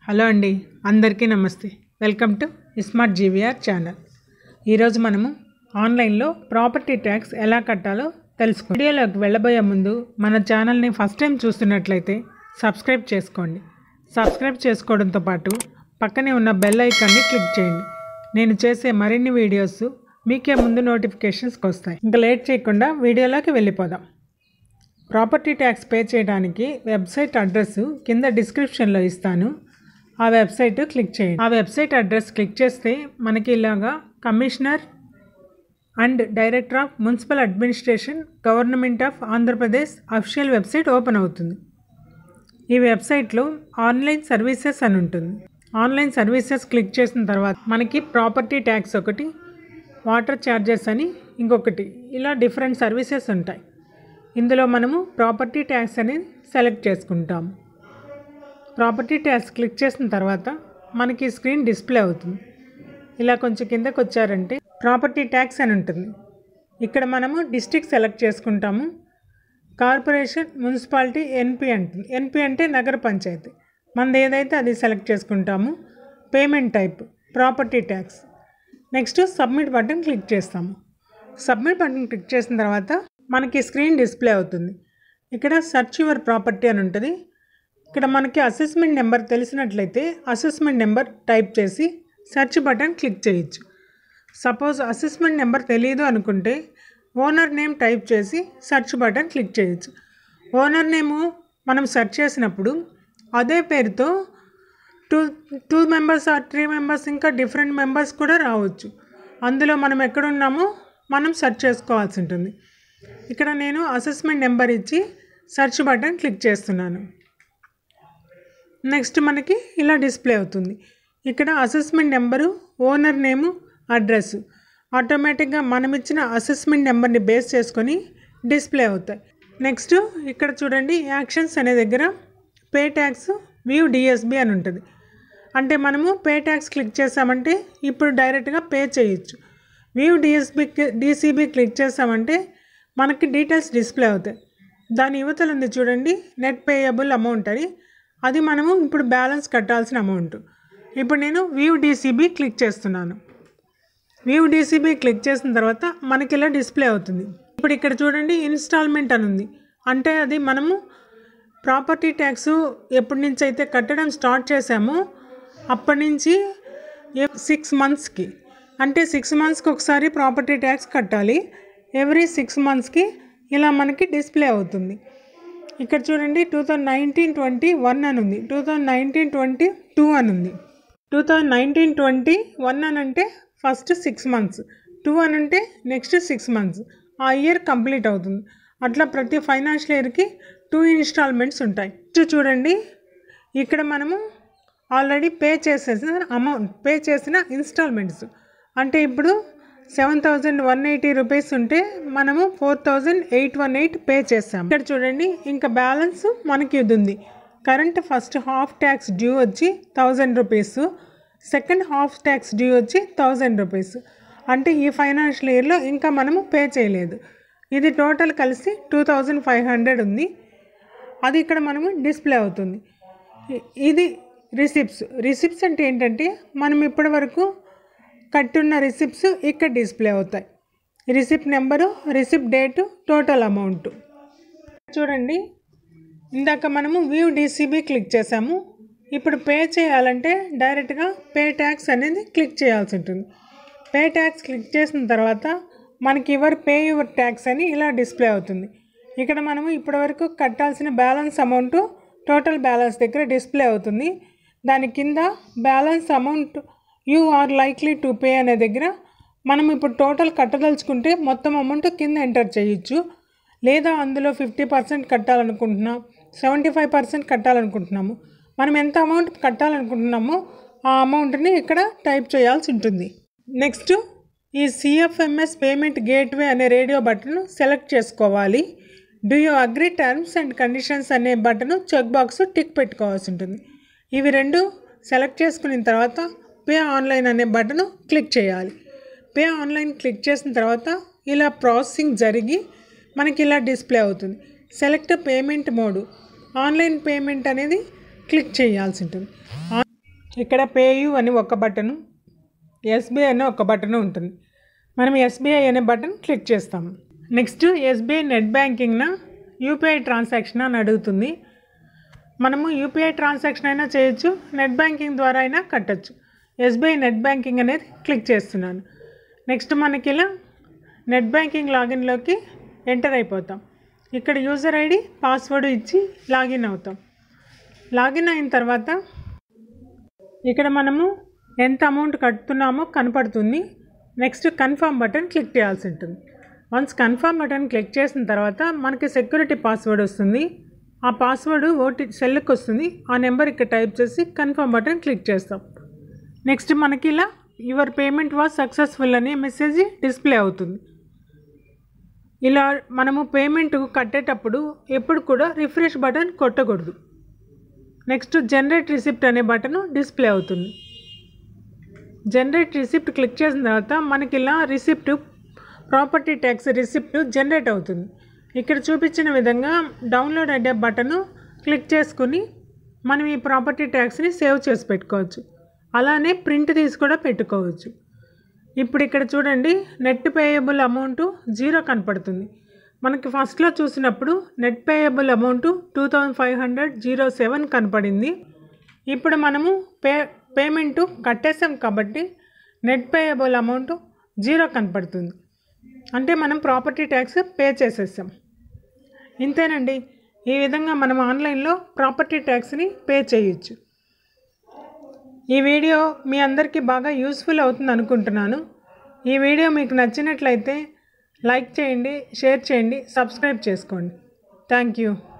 hello అండి అందరికీ నమస్తే welcome to smart GVR channel ఈరోజు మనము ఆన్లైన్లో ప్రాపర్టీ ట్యాక్స్ ఎలా కట్టాలో తెలుసుకో వీడియోలోకి వెళ్ళబోయే ముందు మన ఛానల్ని ఫస్ట్ టైం చూస్తున్నట్లయితే సబ్స్క్రైబ్ చేసుకోండి సబ్స్క్రైబ్ చేసుకోవడంతో పాటు పక్కనే ఉన్న బెల్ ఐకాన్ని క్లిక్ చేయండి నేను చేసే మరిన్ని వీడియోస్ మీకే ముందు నోటిఫికేషన్స్కి వస్తాయి ఇంకా లేట్ చేయకుండా వీడియోలోకి వెళ్ళిపోదాం ప్రాపర్టీ ట్యాక్స్ పే చేయడానికి వెబ్సైట్ అడ్రస్ కింద డిస్క్రిప్షన్లో ఇస్తాను ఆ వెబ్సైట్ క్లిక్ చేయండి ఆ వెబ్సైట్ అడ్రస్ క్లిక్ చేస్తే మనకి ఇలాగా commissioner and director of municipal administration government of Andhra Pradesh official website open అవుతుంది ఈ వెబ్సైట్లో ఆన్లైన్ సర్వీసెస్ అని ఉంటుంది ఆన్లైన్ సర్వీసెస్ క్లిక్ చేసిన తర్వాత మనకి ప్రాపర్టీ ట్యాక్స్ ఒకటి వాటర్ ఛార్జెస్ అని ఇంకొకటి ఇలా డిఫరెంట్ సర్వీసెస్ ఉంటాయి ఇందులో మనము ప్రాపర్టీ ట్యాక్స్ అనేది సెలెక్ట్ చేసుకుంటాము ప్రాపర్టీ ట్యాక్స్ క్లిక్ చేసిన తర్వాత మనకి స్క్రీన్ డిస్ప్లే అవుతుంది ఇలా కొంచెం కిందకు వచ్చారంటే ప్రాపర్టీ ట్యాక్స్ అని ఉంటుంది ఇక్కడ మనము డిస్ట్రిక్ట్ సెలెక్ట్ చేసుకుంటాము కార్పొరేషన్ మున్సిపాలిటీ ఎన్పి అంటుంది ఎన్పి అంటే నగర పంచాయతీ మనది ఏదైతే అది సెలెక్ట్ చేసుకుంటాము payment type property tax next submit button click చేస్తాము సబ్మిట్ బటన్ క్లిక్ చేసిన తర్వాత మనకి స్క్రీన్ డిస్ప్లే అవుతుంది ఇక్కడ సర్చ్ యువర్ ప్రాపర్టీ అని ఉంటుంది ఇక్కడ మనకి అసెస్మెంట్ నెంబర్ తెలిసినట్లయితే అసెస్మెంట్ నెంబర్ టైప్ చేసి సెర్చ్ బటన్ క్లిక్ చేయొచ్చు సపోజ్ అసెస్మెంట్ నెంబర్ తెలియదు అనుకుంటే ఓనర్ నేమ్ టైప్ చేసి సెర్చ్ బటన్ క్లిక్ చేయొచ్చు ఓనర్ నేము మనం సెర్చ్ చేసినప్పుడు అదే పేరుతో two two members or three members ఇంకా డిఫరెంట్ మెంబర్స్ కూడా రావచ్చు అందులో మనం ఎక్కడున్నామో మనం సెర్చ్ చేసుకోవాల్సి ఉంటుంది ఇక్కడ నేను అసెస్మెంట్ నెంబర్ ఇచ్చి సెర్చ్ బటన్ క్లిక్ చేస్తున్నాను నెక్స్ట్ మనకి ఇలా డిస్ప్లే అవుతుంది ఇక్కడ assessment number owner name address ఆటోమేటిక్గా మనం ఇచ్చిన అసెస్మెంట్ నెంబర్ని బేస్ చేసుకొని డిస్ప్లే అవుతాయి నెక్స్ట్ ఇక్కడ చూడండి యాక్షన్స్ అనే దగ్గర పే ట్యాక్స్ వ్యూ డిఎస్బి అని ఉంటుంది అంటే మనము పే ట్యాక్స్ క్లిక్ చేసామంటే ఇప్పుడు డైరెక్ట్గా పే చేయొచ్చు వ్యూ డిఎస్బి డిసిబి క్లిక్ చేసామంటే మనకి డీటెయిల్స్ డిస్ప్లే అవుతాయి దాని యువతలు ఉంది చూడండి నెట్ పేయబుల్ అమౌంట్ అని అది మనము ఇప్పుడు బ్యాలెన్స్ కట్టాల్సిన అమౌంట్ ఇప్పుడు నేను వ్యూ డీసీబీ క్లిక్ చేస్తున్నాను వ్యూ డీసీబీ క్లిక్ చేసిన తర్వాత మనకి ఇలా డిస్ప్లే అవుతుంది ఇప్పుడు ఇక్కడ చూడండి ఇన్స్టాల్మెంట్ అని ఉంది అంటే అది మనము ప్రాపర్టీ ట్యాక్స్ ఎప్పటి నుంచి అయితే కట్టడం స్టార్ట్ చేసామో అప్పటి నుంచి సిక్స్ మంత్స్కి అంటే సిక్స్ మంత్స్కి ఒకసారి ప్రాపర్టీ ట్యాక్స్ కట్టాలి ఎవ్రీ సిక్స్ మంత్స్కి ఇలా మనకి డిస్ప్లే అవుతుంది ఇక్కడ చూడండి two thousand nineteen twenty one అని ఉంది two thousand nineteen twenty two అని ఉంది two thousand nineteen twenty one అని అంటే ఫస్ట్ సిక్స్ మంత్స్ టూ అని అంటే నెక్స్ట్ సిక్స్ మంత్స్ ఆ ఇయర్ కంప్లీట్ అవుతుంది అట్లా ప్రతి ఫైనాన్షియల్ ఇయర్కి టూ ఇన్స్టాల్మెంట్స్ ఉంటాయి నెక్స్ట్ చూడండి ఇక్కడ మనము ఆల్రెడీ పే చేసేసిన అమౌంట్ పే చేసిన ఇన్స్టాల్మెంట్స్ అంటే ఇప్పుడు seven thousand one eighty rupees ఉంటే మనము four thousand eight one eight pay చేస్తాం ఇక్కడ చూడండి ఇంకా బ్యాలెన్స్ మనకి ఇది ఉంది current first half tax due వచ్చి thousand rupees second half tax due వచ్చి థౌజండ్ రూపీస్ అంటే ఈ ఫైనాన్షియల్ ఇయర్లో ఇంకా మనము పే చేయలేదు ఇది టోటల్ కలిసి టూ థౌజండ్ ఫైవ్ హండ్రెడ్ ఉంది అది ఇక్కడ మనము డిస్ప్లే అవుతుంది ఇ- ఇది రిసిప్ట్స్ రిసిప్ట్స్ అంటే ఏంటంటే మనం ఇప్పటి వరకు కట్టున్న రిసిప్ట్స్ ఇక్కడ డిస్ప్లే అవుతాయి receipt number receipt date total amount చూడండి ఇందాక మనము వ్యూ డీసీబీ క్లిక్ చేసాము ఇప్పుడు పే చేయాలంటే డైరెక్ట్గా పే ట్యాక్స్ అనేది క్లిక్ చేయాల్సి ఉంటుంది పే ట్యాక్స్ క్లిక్ చేసిన తర్వాత మనకి యువర్ పే యువర్ ట్యాక్స్ అని ఇలా డిస్ప్లే అవుతుంది ఇక్కడ మనము ఇప్పటివరకు కట్టాల్సిన బ్యాలెన్స్ అమౌంట్ టోటల్ బ్యాలెన్స్ దగ్గర డిస్ప్లే అవుతుంది దాని కింద balance amount you are likely to pay అనే దగ్గర మనం ఇప్పుడు టోటల్ కట్టదలుచుకుంటే మొత్తం అమౌంట్ కింద ఎంటర్ చేయొచ్చు లేదా అందులో ఫిఫ్టీ పర్సెంట్ కట్టాలనుకుంటున్నాం సెవెంటీ ఫైవ్ పర్సెంట్ కట్టాలనుకుంటున్నాము మనం ఎంత అమౌంట్ కట్టాలనుకుంటున్నామో ఆ అమౌంట్ని ఇక్కడ టైప్ చేయాల్సి ఉంటుంది నెక్స్ట్ ఈ సిఎఫ్ఎంఎస్ పేమెంట్ గేట్వే అనే రేడియో బటన్ సెలెక్ట్ చేసుకోవాలి do you agree terms and conditions అనే బటన్ చెక్ బాక్స్ టిక్ పెట్టుకోవాల్సి ఉంటుంది ఇవి రెండు సెలెక్ట్ చేసుకున్న తర్వాత పే ఆన్లైన్ అనే బటన్ క్లిక్ చేయాలి పే ఆన్లైన్ క్లిక్ చేసిన తర్వాత ఇలా ప్రాసెసింగ్ జరిగి మనకి ఇలా డిస్ప్లే అవుతుంది select payment mode online payment అనేది క్లిక్ చేయాల్సి ఉంటుంది ఆ- ఇక్కడ పేయు అని ఒక బటను ఎస్బీఐ అనే ఒక బటన్ ఉంటుంది మనం ఎస్బీఐ అనే బటన్ క్లిక్ చేస్తాము నెక్స్ట్ ఎస్బీఐ నెట్ బ్యాంకింగ్న యూపీఐ ట్రాన్సాక్షన్ అని అడుగుతుంది మనము యూపీఐ ట్రాన్సాక్షన్ అయినా చేయొచ్చు నెట్ బ్యాంకింగ్ ద్వారా అయినా కట్టచ్చు ఎస్బీఐ నెట్ బ్యాంకింగ్ అనేది క్లిక్ చేస్తున్నాను నెక్స్ట్ మనకి ఇలా నెట్ బ్యాంకింగ్ లాగిన్లోకి ఎంటర్ అయిపోతాం ఇక్కడ యూజర్ ఐడి పాస్వర్డ్ ఇచ్చి లాగిన్ అవుతాం లాగిన్ అయిన తర్వాత ఇక్కడ మనము ఎంత అమౌంట్ కడుతున్నామో కనపడుతుంది నెక్స్ట్ కన్ఫర్మ్ బటన్ క్లిక్ చేయాల్సి ఉంటుంది వన్స్ కన్ఫర్మ్ బటన్ క్లిక్ చేసిన తర్వాత మనకి సెక్యూరిటీ పాస్వర్డ్ వస్తుంది ఆ పాస్వర్డ్ ఓటీ సెల్కి వస్తుంది ఆ నెంబర్ ఇక్కడ టైప్ చేసి కన్ఫర్మ్ బటన్ క్లిక్ చేస్తాం నెక్స్ట్ మనకి ఇలా యువర్ పేమెంట్ వాజ్ సక్సెస్ఫుల్ అనే మెసేజ్ డిస్ప్లే అవుతుంది ఇలా మనము పేమెంట్ కట్టేటప్పుడు ఎప్పుడు కూడా రిఫ్రెష్ బటన్ కొట్టకూడదు నెక్స్ట్ జనరేట్ రిసిప్ట్ అనే బటన్ డిస్ప్లే అవుతుంది జనరేట్ రిసిప్ట్ క్లిక్ చేసిన తర్వాత మనకి ఇలా receipt property tax receipt generate అవుతుంది ఇక్కడ చూపించిన విధంగా డౌన్లోడ్ అయ్యే బటన్ క్లిక్ చేసుకుని మనం ఈ ప్రాపర్టీ ట్యాక్స్ని సేవ్ చేసి పెట్టుకోవచ్చు అలానే ప్రింట్ తీసి కూడా పెట్టుకోవచ్చు ఇప్పుడు ఇక్కడ చూడండి నెట్ పేయబుల్ అమౌంట్ జీరో కనపడుతుంది మనకి ఫస్ట్లో చూసినప్పుడు net payable amount two thousand five hundred zero seven కనపడింది ఇప్పుడు మనము పే పేమెంట్ కట్టేసాం కాబట్టి నెట్ పేయబుల్ అమౌంట్ జీరో కనపడుతుంది అంటే మనం ప్రాపర్టీ ట్యాక్స్ పే చేసేసాం ఇంతేనండి ఈ విధంగా మనం ఆన్లైన్లో ప్రాపర్టీ ట్యాక్స్ని పే చేయొచ్చు ఈ వీడియో మీ అందరికీ బాగా యూస్ఫుల్ అవుతుంది అనుకుంటున్నాను ఈ వీడియో మీకు నచ్చినట్లయితే లైక్ చేయండి షేర్ చేయండి సబ్స్క్రైబ్ చేసుకోండి థ్యాంక్ యూ